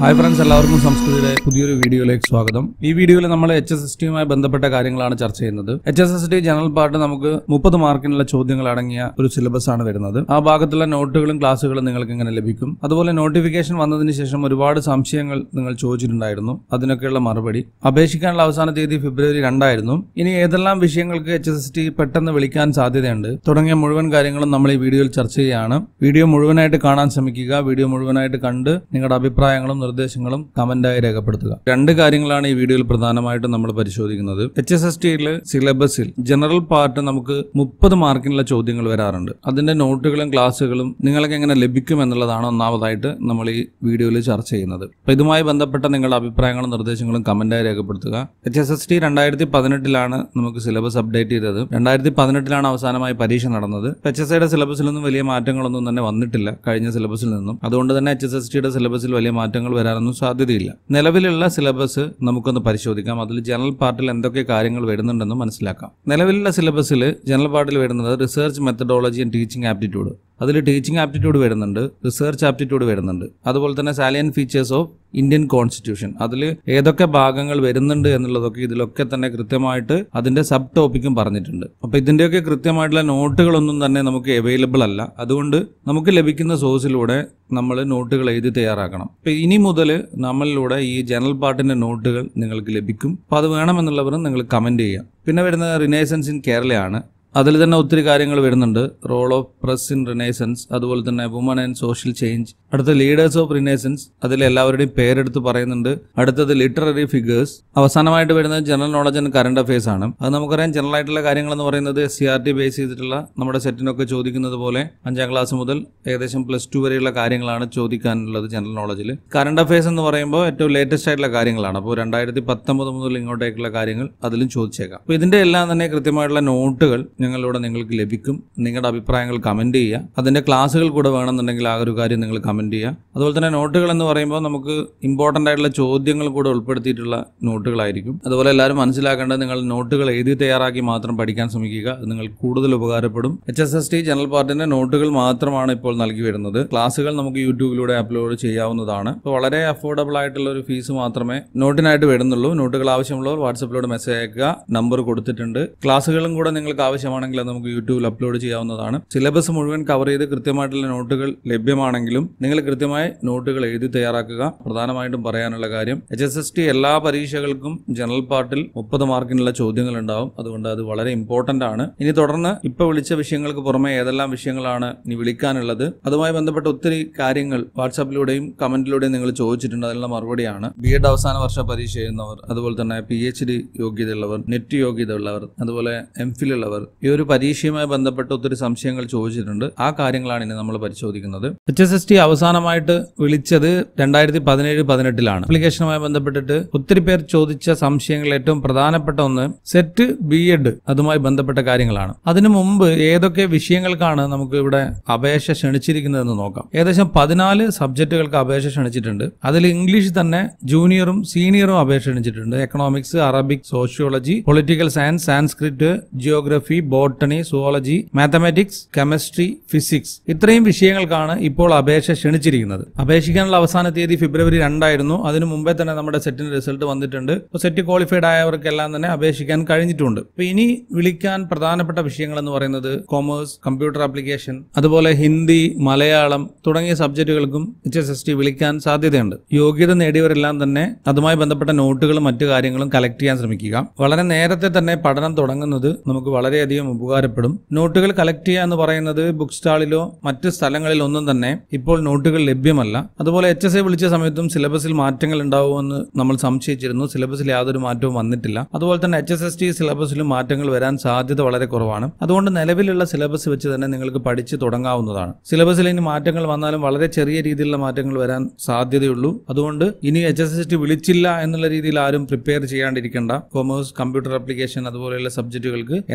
hi friends എല്ലാവർക്കും സംസ്കൃതിയുടെ പുതിയൊരു വീഡിയോയിലേക്ക് സ്വാഗതം ഈ വീഡിയോയിൽ നമ്മൾ എച്ച് എസ് എസ് ടിയുമായി ബന്ധപ്പെട്ട കാര്യങ്ങളാണ് ചർച്ച ചെയ്യുന്നത് H S S T general part നമുക്ക് മുപ്പത് മാർക്കിനുള്ള ചോദ്യങ്ങൾ അടങ്ങിയ ഒരു സിലബസ് ആണ് വരുന്നത് ആ ഭാഗത്തുള്ള നോട്ടുകളും ക്ലാസ്സുകളും നിങ്ങൾക്ക് ഇങ്ങനെ ലഭിക്കും അതുപോലെ നോട്ടിഫിക്കേഷൻ വന്നതിന് ശേഷം ഒരുപാട് സംശയങ്ങൾ നിങ്ങൾ ചോദിച്ചിട്ടുണ്ടായിരുന്നു അതിനൊക്കെയുള്ള മറുപടി അപേക്ഷിക്കാനുള്ള അവസാന തീയതി ഫെബ്രുവരി രണ്ടായിരുന്നു ഇനി ഏതെല്ലാം വിഷയങ്ങൾക്ക് എച്ച് എസ് എസ് ടി പെട്ടെന്ന് വിളിക്കാൻ സാധ്യതയുണ്ട് തുടങ്ങിയ മുഴുവൻ കാര്യങ്ങളും നമ്മൾ ഈ വീഡിയോയിൽ ചർച്ച ചെയ്യുകയാണ് വീഡിയോ മുഴുവനായിട്ട് കാണാൻ ശ്രമിക്കുക വീഡിയോ മുഴുവനായിട്ട് കണ്ട് നിങ്ങളുടെ അഭിപ്രായങ്ങളും നിർദ്ദേശങ്ങളും കമന്റായി രേഖപ്പെടുത്തുക രണ്ട് കാര്യങ്ങളാണ് ഈ വീഡിയോയിൽ പ്രധാനമായിട്ടും നമ്മൾ പരിശോധിക്കുന്നത് എച്ച് എസ് എസ് ടിയിലെ സിലബസിൽ ജനറൽ പാർട്ട് നമുക്ക് മുപ്പത് മാർക്കിനുള്ള ചോദ്യങ്ങൾ വരാറുണ്ട് അതിന്റെ നോട്ടുകളും ക്ലാസ്സുകളും നിങ്ങൾക്ക് എങ്ങനെ ലഭിക്കും എന്നുള്ളതാണ് ഒന്നാമതായിട്ട് നമ്മൾ ഈ വീഡിയോയിൽ ചർച്ച ചെയ്യുന്നത് അപ്പൊ ഇതുമായി ബന്ധപ്പെട്ട നിങ്ങളുടെ അഭിപ്രായങ്ങളും നിർദ്ദേശങ്ങളും കമന്റായി രേഖപ്പെടുത്തുക എച്ച് എസ് എസ് ടി രണ്ടായിരത്തി പതിനെട്ടിലാണ് നമുക്ക് സിലബസ് അപ്ഡേറ്റ് ചെയ്തത് രണ്ടായിരത്തി പതിനെട്ടിലാണ് അവസാനമായി പരീക്ഷ നടന്നത് എച്ച് എസ് ഐയുടെ സിലബസിലൊന്നും വലിയ മാറ്റങ്ങളൊന്നും തന്നെ വന്നിട്ടില്ല കഴിഞ്ഞ സിലബസിൽ നിന്നും അതുകൊണ്ട് തന്നെ എച്ച് എസ് എസ് ടിയുടെ സിലബസിൽ വലിയ മാറ്റങ്ങൾ വരാനൊന്നും സാധ്യതയില്ല നിലവിലുള്ള സിലബസ് നമുക്കൊന്ന് പരിശോധിക്കാം അതിൽ ജനറൽ പാർട്ടിൽ എന്തൊക്കെ കാര്യങ്ങൾ വരുന്നുണ്ടെന്ന് മനസ്സിലാക്കാം നിലവിലുള്ള സിലബസിൽ ജനറൽ പാർട്ടിൽ വരുന്നത് research methodology and teaching aptitude അതിൽ ടീച്ചിങ് ആപ്റ്റിറ്റ്യൂഡ് വരുന്നുണ്ട് റിസർച്ച് ആപ്റ്റിറ്റ്യൂഡ് വരുന്നുണ്ട് അതുപോലെ തന്നെ salient features of Indian constitution അതിൽ ഏതൊക്കെ ഭാഗങ്ങൾ വരുന്നുണ്ട് എന്നുള്ളതൊക്കെ ഇതിലൊക്കെ തന്നെ കൃത്യമായിട്ട് അതിന്റെ സബ് ടോപ്പിക്കും പറഞ്ഞിട്ടുണ്ട് അപ്പൊ ഇതിന്റെയൊക്കെ കൃത്യമായിട്ടുള്ള നോട്ടുകളൊന്നും തന്നെ നമുക്ക് അവൈലബിൾ അല്ല അതുകൊണ്ട് നമുക്ക് ലഭിക്കുന്ന സോഴ്സിലൂടെ നമ്മൾ നോട്ടുകൾ എഴുതി തയ്യാറാക്കണം അപ്പൊ ഇനി മുതൽ നമ്മളിലൂടെ ഈ ജനറൽ പാർട്ടിന്റെ നോട്ടുകൾ നിങ്ങൾക്ക് ലഭിക്കും അപ്പൊ അത് വേണമെന്നുള്ളവരും നിങ്ങൾ കമന്റ് ചെയ്യാം പിന്നെ വരുന്നത് റിനേസൻസ് ഇൻ കേരളയാണ് അതിൽ തന്നെ ഒത്തിരി കാര്യങ്ങൾ വരുന്നുണ്ട് role of press in renaissance അതുപോലെ തന്നെ വുമൺ ആൻഡ് സോഷ്യൽ ചേഞ്ച് അടുത്ത ലീഡേഴ്സ് ഓഫ് റിനേസൻസ് അതിൽ എല്ലാവരുടെയും പേരെടുത്ത് പറയുന്നുണ്ട് അടുത്തത് ലിറ്റററി ഫിഗേഴ്സ് അവസാനമായിട്ട് വരുന്നത് general knowledge and current affairs ആണ് അത് നമുക്കറിയാം ജനറൽ ആയിട്ടുള്ള കാര്യങ്ങൾ എന്ന് പറയുന്നത് സി ആർ ടി ബേസ് ചെയ്തിട്ടുള്ള നമ്മുടെ സെറ്റിനൊക്കെ ചോദിക്കുന്നത് പോലെ അഞ്ചാം ക്ലാസ് മുതൽ ഏകദേശം പ്ലസ് ടു വരെയുള്ള കാര്യങ്ങളാണ് ചോദിക്കാനുള്ളത് ജനറൽ നോളജിൽ കറണ്ട് അഫയേഴ്സ് എന്ന് പറയുമ്പോൾ ഏറ്റവും ലേറ്റസ്റ്റ് ആയിട്ടുള്ള കാര്യങ്ങളാണ് അപ്പോൾ രണ്ടായിരത്തി പത്തൊമ്പത് മുതൽ ഇങ്ങോട്ടേക്കുള്ള കാര്യങ്ങൾ അതിലും ചോദിച്ചേക്കാം അപ്പോൾ ഇതിന്റെ എല്ലാം തന്നെ കൃത്യമായിട്ടുള്ള നോട്ടുകൾ ഞങ്ങളിലൂടെ നിങ്ങൾക്ക് ലഭിക്കും നിങ്ങളുടെ അഭിപ്രായങ്ങൾ കമന്റ് ചെയ്യുക അതിന്റെ ക്ലാസ്സുകൾ കൂടെ വേണമെന്നുണ്ടെങ്കിൽ ആ ഒരു കാര്യം നിങ്ങൾ കമന്റ് ചെയ്യുക അതുപോലെ തന്നെ നോട്ടുകൾ എന്ന് പറയുമ്പോൾ നമുക്ക് ഇമ്പോർട്ടന്റ് ആയിട്ടുള്ള ചോദ്യങ്ങൾ കൂടെ ഉൾപ്പെടുത്തിയിട്ടുള്ള നോട്ടുകളായിരിക്കും അതുപോലെ എല്ലാവരും മനസ്സിലാക്കേണ്ടത് നിങ്ങൾ നോട്ടുകൾ എഴുതി തയ്യാറാക്കി മാത്രം പഠിക്കാൻ ശ്രമിക്കുക അത് നിങ്ങൾക്ക് കൂടുതൽ ഉപകാരപ്പെടും H S S T general പാർട്ടിന്റെ നോട്ടുകൾ മാത്രമാണ് ഇപ്പോൾ നൽകി വരുന്നത് ക്ലാസ്സുകൾ നമുക്ക് യൂട്യൂബിലൂടെ അപ്ലോഡ് ചെയ്യാവുന്നതാണ് അപ്പോൾ വളരെ അഫോർഡബിൾ ആയിട്ടുള്ള ഒരു ഫീസ് മാത്രമേ നോട്ടിനായിട്ട് വരുന്നുള്ളൂ നോട്ടുകൾ ആവശ്യമുള്ളവർ വാട്സപ്പിലൂടെ മെസ്സേജ് അയക്കുക നമ്പർ കൊടുത്തിട്ടുണ്ട് ക്ലാസ്സുകളും കൂടെ നിങ്ങൾക്ക് ആവശ്യമാണെങ്കിൽ അത് നമുക്ക് യൂട്യൂബിൽ അപ്ലോഡ് ചെയ്യാവുന്നതാണ് സിലബസ് മുഴുവൻ കവർ ചെയ്ത് കൃത്യമായിട്ടുള്ള നോട്ടുകൾ ലഭ്യമാണെങ്കിലും നിങ്ങൾ കൃത്യമായി നോട്ടുകൾ എഴുതി തയ്യാറാക്കുക പ്രധാനമായിട്ടും പറയാനുള്ള കാര്യം എച്ച് എസ് എസ് ടി എല്ലാ പരീക്ഷകൾക്കും ജനറൽ പാർട്ടിൽ മുപ്പത് മാർക്കിനുള്ള ചോദ്യങ്ങൾ ഉണ്ടാവും അതുകൊണ്ട് അത് വളരെ ഇമ്പോർട്ടന്റ് ആണ് ഇനി തുടർന്ന് ഇപ്പൊ വിളിച്ച വിഷയങ്ങൾക്ക് പുറമെ ഏതെല്ലാം വിഷയങ്ങളാണ് ഇനി വിളിക്കാനുള്ളത് അതുമായി ബന്ധപ്പെട്ട ഒത്തിരി കാര്യങ്ങൾ വാട്സാപ്പിലൂടെയും കമന്റിലൂടെയും നിങ്ങൾ ചോദിച്ചിട്ടുണ്ട് അതിനുള്ള മറുപടിയാണ് ബി എഡ് അവസാന വർഷ പരീക്ഷ എഴുതുന്നവർ അതുപോലെ തന്നെ പി എച്ച് ഡി യോഗ്യതയുള്ളവർ നെറ്റ് യോഗ്യത ഉള്ളവർ അതുപോലെ എം ഫിൽ ഉള്ളവർ ഈ ഒരു പരീക്ഷയുമായി ബന്ധപ്പെട്ട് ഒത്തിരി സംശയങ്ങൾ ചോദിച്ചിട്ടുണ്ട് ആ കാര്യങ്ങളാണ് ഇനി നമ്മൾ പരിശോധിക്കുന്നത് എച്ച് എസ് എസ് ടി അവസാനമായിട്ട് വിളിച്ചത് രണ്ടായിരത്തി പതിനേഴ് പതിനെട്ടിലാണ് ആപ്ലിക്കേഷനുമായി ബന്ധപ്പെട്ടിട്ട് ഒത്തിരി പേർ ചോദിച്ച സംശയങ്ങളിൽ ഏറ്റവും പ്രധാനപ്പെട്ട ഒന്ന് സെറ്റ് ബി എഡ് അതുമായി ബന്ധപ്പെട്ട കാര്യങ്ങളാണ് അതിനു മുമ്പ് ഏതൊക്കെ വിഷയങ്ങൾക്കാണ് നമുക്ക് ഇവിടെ അപേക്ഷ ക്ഷണിച്ചിരിക്കുന്നതെന്ന് നോക്കാം ഏകദേശം പതിനാല് സബ്ജക്റ്റുകൾക്ക് അപേക്ഷ ക്ഷണിച്ചിട്ടുണ്ട് അതിൽ ഇംഗ്ലീഷ് തന്നെ ജൂനിയറും സീനിയറും അപേക്ഷ ക്ഷണിച്ചിട്ടുണ്ട് economics Arabic sociology political science Sanskrit geography botany zoology mathematics chemistry physics ഇത്രയും വിഷയങ്ങൾക്കാണ് ഇപ്പോൾ അപേക്ഷ ക്ഷണിച്ചിരിക്കുന്നത് അപേക്ഷിക്കാനുള്ള അവസാന തീയതി ഫെബ്രുവരി രണ്ടായിരുന്നു അതിനു മുമ്പേ തന്നെ നമ്മുടെ സെറ്റിന് റിസൾട്ട് വന്നിട്ടുണ്ട് അപ്പോൾ സെറ്റ് ക്വാളിഫൈഡ് ആയവർക്കെല്ലാം തന്നെ അപേക്ഷിക്കാൻ കഴിഞ്ഞിട്ടുണ്ട് അപ്പോൾ ഇനി വിളിക്കാൻ പ്രധാനപ്പെട്ട വിഷയങ്ങൾ എന്ന് പറയുന്നത് കോമേഴ്സ് കമ്പ്യൂട്ടർ ആപ്ലിക്കേഷൻ അതുപോലെ ഹിന്ദി മലയാളം തുടങ്ങിയ സബ്ജക്റ്റുകൾക്കും എച്ച് എസ് എസ് ടി വിളിക്കാൻ സാധ്യതയുണ്ട് യോഗ്യത നേടിയവരെല്ലാം തന്നെ അതുമായി ബന്ധപ്പെട്ട നോട്ടുകളും മറ്റു കാര്യങ്ങളും കളക്ട് ചെയ്യാൻ ശ്രമിക്കുക വളരെ നേരത്തെ തന്നെ പഠനം തുടങ്ങുന്നത് നമുക്ക് വളരെയധികം ഉപകാരപ്പെടും നോട്ടുകൾ കളക്ട് ചെയ്യുക എന്ന് പറയുന്നത് ബുക്ക് സ്റ്റാളിലോ മറ്റ് സ്ഥലങ്ങളിലോ ഒന്നും തന്നെ ഇപ്പോൾ നോട്ടുകൾ ലഭ്യമല്ല അതുപോലെ എച്ച് എസ് എ വിളിച്ച സമയത്തും സിലബസിൽ മാറ്റങ്ങൾ ഉണ്ടാവുമെന്ന് നമ്മൾ സംശയിച്ചിരുന്നു സിലബസിൽ യാതൊരു മാറ്റവും വന്നിട്ടില്ല അതുപോലെ തന്നെ എച്ച് എസ് എസ് ടി സിലബസിലും മാറ്റങ്ങൾ വരാൻ സാധ്യത വളരെ കുറവാണ് അതുകൊണ്ട് നിലവിലുള്ള സിലബസ് വെച്ച് തന്നെ നിങ്ങൾക്ക് പഠിച്ച് തുടങ്ങാവുന്നതാണ് സിലബസിൽ ഇനി മാറ്റങ്ങൾ വന്നാലും വളരെ ചെറിയ രീതിയിലുള്ള മാറ്റങ്ങൾ വരാൻ സാധ്യതയുള്ളൂ അതുകൊണ്ട് ഇനി എച്ച് എസ് എസ് ടി വിളിച്ചില്ല എന്നുള്ള രീതിയിൽ ആരും പ്രിപ്പയർ ചെയ്യാണ്ടിരിക്കേണ്ട കൊമേഴ്സ് കമ്പ്യൂട്ടർ ആപ്ലിക്കേഷൻ അതുപോലെയുള്ള സബ്ജക്റ്റുകൾക്ക് എന്തായാലും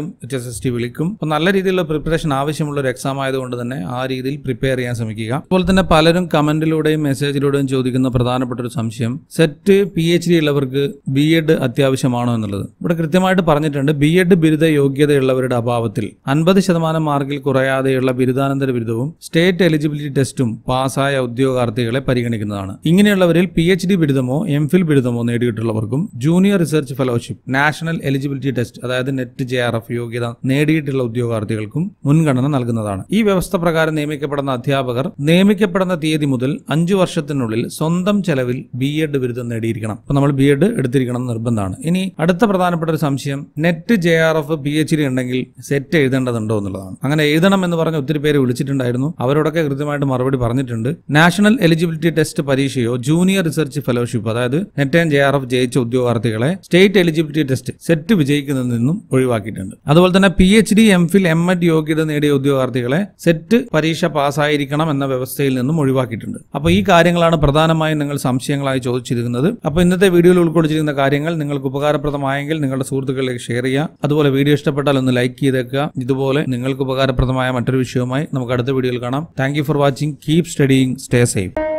എച്ച് എസ് എസ് ടി വിളിക്കും അപ്പോൾ നല്ല രീതിയിലുള്ള പ്രിപ്പറേഷൻ ആവശ്യമുള്ള ഒരു എക്സാം ആയതുകൊണ്ട് തന്നെ ആ രീതിയിൽ പ്രിപ്പയർ ചെയ്യാൻ ശ്രമിക്കുക അതുപോലെ തന്നെ പലരും കമന്റിലൂടെയും മെസ്സേജിലൂടെയും ചോദിക്കുന്ന പ്രധാനപ്പെട്ട ഒരു സംശയം സെറ്റ് പി എച്ച് ഡി ഉള്ളവർക്ക് ബി എഡ് അത്യാവശ്യമാണോ എന്നുള്ളത് ഇവിടെ കൃത്യമായിട്ട് പറഞ്ഞിട്ടുണ്ട് ബി എഡ് ബിരുദ യോഗ്യതയുള്ളവരുടെ അഭാവത്തിൽ അൻപത് ശതമാനം മാർക്കിൽ കുറയാതെയുള്ള ബിരുദാനന്തര ബിരുദവും സ്റ്റേറ്റ് എലിജിബിലിറ്റി ടെസ്റ്റും പാസ്സായ ഉദ്യോഗാർത്ഥികളെ പരിഗണിക്കുന്നതാണ് ഇങ്ങനെയുള്ളവരിൽ പി എച്ച് ഡി ബിരുദമോ എം ഫിൽ ബിരുദമോ നേടിയിട്ടുള്ളവർക്കും junior research fellowship national eligibility test അതായത് നെറ്റ് ജെ ആർ എഫ് യോഗ്യത നേടിയിട്ടുള്ള ഉദ്യോഗാർത്ഥികൾക്കും മുൻഗണന നൽകുന്നതാണ് ഈ വ്യവസ്ഥ പ്രകാരം നിയമിക്കപ്പെടുന്ന അധ്യാപകർ നിയമിക്കപ്പെടുന്ന തീയതി മുതൽ അഞ്ചു വർഷത്തിനുള്ളിൽ സ്വന്തം ചെലവിൽ ബി എഡ് ബിരുദം നേടിയിരിക്കണം അപ്പൊ നമ്മൾ ബി എഡ് എടുത്തിരിക്കണം എന്ന് നിർബന്ധമാണ് ഇനി അടുത്ത പ്രധാനപ്പെട്ട ഒരു സംശയം NET J R F P H D ഉണ്ടെങ്കിൽ സെറ്റ് എഴുതേണ്ടതുണ്ടോ എന്നുള്ളതാണ് അങ്ങനെ എഴുതണം എന്ന് പറഞ്ഞ് ഒത്തിരി പേര് വിളിച്ചിട്ടുണ്ടായിരുന്നു അവരോടൊക്കെ കൃത്യമായിട്ട് മറുപടി പറഞ്ഞിട്ടുണ്ട് നാഷണൽ എലിജിബിലിറ്റി ടെസ്റ്റ് പരീക്ഷയോ ജൂനിയർ റിസർച്ച് ഫെലോഷിപ്പ് അതായത് NET and J R F ജയിച്ച ഉദ്യോഗാർത്ഥികളെ സ്റ്റേറ്റ് എലിജിബിലിറ്റി ടെസ്റ്റ് സെറ്റ് വിജയിക്കുന്നതിൽ നിന്നും ഒഴിവാക്കിയിട്ടുണ്ട് അതുപോലെ തന്നെ P H D M Phil M Ed യോഗ്യത നേടിയ ഉദ്യോഗാർത്ഥികളെ സെറ്റ് പരീക്ഷ പാസ്സായിരിക്കണം എന്ന വ്യവസ്ഥയിൽ നിന്നും ഒഴിവാക്കിയിട്ടുണ്ട് അപ്പോൾ ഈ കാര്യങ്ങളാണ് പ്രധാനമായും നിങ്ങൾ സംശയങ്ങളായി ചോദിച്ചിരിക്കുന്നത് അപ്പോൾ ഇന്നത്തെ വീഡിയോയിൽ ഉൾക്കൊള്ളിച്ചിരിക്കുന്ന കാര്യങ്ങൾ നിങ്ങൾക്ക് ഉപകാരപ്രദമായെങ്കിൽ നിങ്ങളുടെ സുഹൃത്തുക്കളിലേക്ക് ഷെയർ ചെയ്യുക അതുപോലെ വീഡിയോ ഇഷ്ടപ്പെട്ടാൽ ഒന്ന് ലൈക്ക് ചെയ്തേക്കുക ഇതുപോലെ നിങ്ങൾക്ക് ഉപകാരപ്രദമായ മറ്റൊരു വിഷയവുമായി നമുക്ക് അടുത്ത വീഡിയോയിൽ കാണാം thank for watching keep studying stay safe